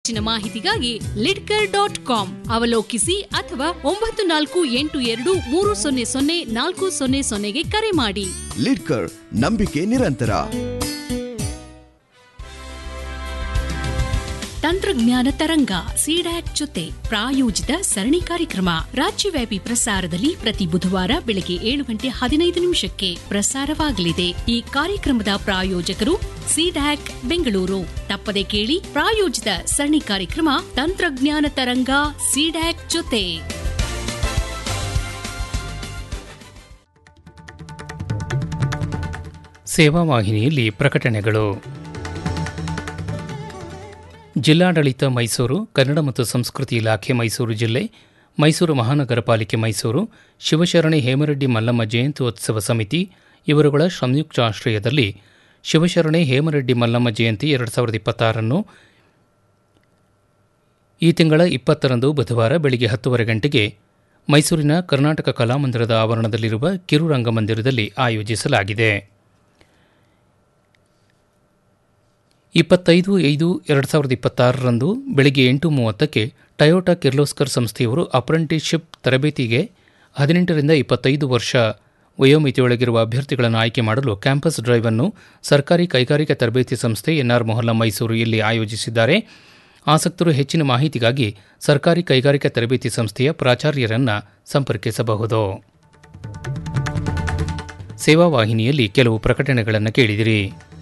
ಹೆಚ್ಚಿನ ಮಾಹಿತಿಗಾಗಿ Lidkar dot com ಅವಲೋಕಿಸಿ ಅಥವಾ ಒಂಬತ್ತು ನಾಲ್ಕು ಎಂಟು ಎರಡು ಮೂರು ಸೊನ್ನೆ ಸೊನ್ನೆ ನಾಲ್ಕು ಸೊನ್ನೆ ಸೊನ್ನೆಗೆ ಕರೆ ಮಾಡಿ ಲಿಡ್ಕರ್ ನಂಬಿಕೆ ನಿರಂತರ ತಂತ್ರಜ್ಞಾನ ತರಂಗ ಸಿಡ್ಯಾಕ್ ಜೊತೆ ಪ್ರಾಯೋಜಿತ ಸರಣಿ ಕಾರ್ಯಕ್ರಮ ರಾಜ್ಯವ್ಯಾಪಿ ಪ್ರಸಾರದಲ್ಲಿ ಪ್ರತಿ ಬುಧವಾರ ಬೆಳಗ್ಗೆ ಏಳು ಗಂಟೆ ಹದಿನೈದು ನಿಮಿಷಕ್ಕೆ ಪ್ರಸಾರವಾಗಲಿದೆ ಈ ಕಾರ್ಯಕ್ರಮದ ಪ್ರಾಯೋಜಕರು ಸಿಡ್ಯಾಕ್ ಬೆಂಗಳೂರು ತಪ್ಪದೆ ಕೇಳಿ ಪ್ರಾಯೋಜಿತ ಸರಣಿ ಕಾರ್ಯಕ್ರಮ ತಂತ್ರಜ್ಞಾನ ತರಂಗ ಸಿಡ್ಯಾಕ್ ಜೊತೆ ಸೇವಾ ವಾಹಿನಿಯಲ್ಲಿ ಪ್ರಕಟಣೆಗಳು ಜಿಲ್ಲಾಡಳಿತ ಮೈಸೂರು ಕನ್ನಡ ಮತ್ತು ಸಂಸ್ಕೃತಿ ಇಲಾಖೆ ಮೈಸೂರು ಜಿಲ್ಲೆ ಮೈಸೂರು ಮಹಾನಗರ ಪಾಲಿಕೆ ಮೈಸೂರು ಶಿವಶರಣೆ ಹೇಮರೆಡ್ಡಿ ಮಲ್ಲಮ್ಮ ಜಯಂತ್ಯೋತ್ಸವ ಸಮಿತಿ ಇವರುಗಳ ಸಂಯುಕ್ತ ಆಶ್ರಯದಲ್ಲಿ ಶಿವಶರಣೆ ಹೇಮರೆಡ್ಡಿ ಮಲ್ಲಮ್ಮ ಜಯಂತಿ ಎರಡು ಸಾವಿರದ ಇಪ್ಪತ್ತಾರನ್ನು ಈ ತಿಂಗಳ ಇಪ್ಪತ್ತರಂದು ಬುಧವಾರ ಬೆಳಿಗ್ಗೆ ಹತ್ತುವರೆ ಗಂಟೆಗೆ ಮೈಸೂರಿನ ಕರ್ನಾಟಕ ಕಲಾಮಂದಿರದ ಆವರಣದಲ್ಲಿರುವ ಕಿರು ರಂಗಮಂದಿರದಲ್ಲಿ ಆಯೋಜಿಸಲಾಗಿದೆ ಇಪ್ಪತ್ತೈದು ಐದು ಎರಡು ಸಾವಿರದ ಇಪ್ಪತ್ತಾರರಂದು ಬೆಳಗ್ಗೆ ಎಂಟು ಮೂವತ್ತಕ್ಕೆ ಟಯೋಟಾ ಕಿರ್ಲೋಸ್ಕರ್ ಸಂಸ್ಥೆಯವರು ಅಪ್ರೆಂಟಿಸ್ಶಿಪ್ ತರಬೇತಿಗೆ ಹದಿನೆಂಟರಿಂದ ಇಪ್ಪತ್ತೈದು ವರ್ಷ ವಯೋಮಿತಿಯೊಳಗಿರುವ ಅಭ್ಯರ್ಥಿಗಳನ್ನು ಆಯ್ಕೆ ಮಾಡಲು ಕ್ಯಾಂಪಸ್ ಡ್ರೈವ್ ಅನ್ನು ಸರ್ಕಾರಿ ಕೈಗಾರಿಕಾ ತರಬೇತಿ ಸಂಸ್ಥೆ ಎನ್ಆರ್ ಮೊಹಲ್ಲಾ ಮೈಸೂರು ಇಲ್ಲಿ ಆಯೋಜಿಸಿದ್ದಾರೆ ಆಸಕ್ತರು ಹೆಚ್ಚಿನ ಮಾಹಿತಿಗಾಗಿ ಸರ್ಕಾರಿ ಕೈಗಾರಿಕಾ ತರಬೇತಿ ಸಂಸ್ಥೆಯ ಪ್ರಾಚಾರ್ಯರನ್ನು ಸಂಪರ್ಕಿಸಬಹುದು ಸೇವಾ ವಾಹಿನಿಯಲ್ಲಿ ಕೆಲವು ಪ್ರಕಟಣೆಗಳನ್ನು ಕೇಳಿದಿರಿ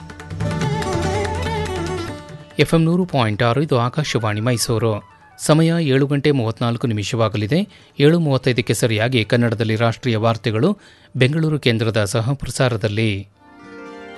ಎಫ್ಎಂ ನೂರು ಪಾಯಿಂಟ್ ಆರು ಇದು ಆಕಾಶವಾಣಿ ಮೈಸೂರು ಸಮಯ ಏಳು ಗಂಟೆ ಮೂವತ್ನಾಲ್ಕು ನಿಮಿಷವಾಗಲಿದೆ ಏಳು ಮೂವತ್ತೈದಕ್ಕೆ ಸರಿಯಾಗಿ ಕನ್ನಡದಲ್ಲಿ ರಾಷ್ಟ್ರೀಯ ವಾರ್ತೆಗಳು ಬೆಂಗಳೂರು ಕೇಂದ್ರದ ಸಹ ಪ್ರಸಾರದಲ್ಲಿ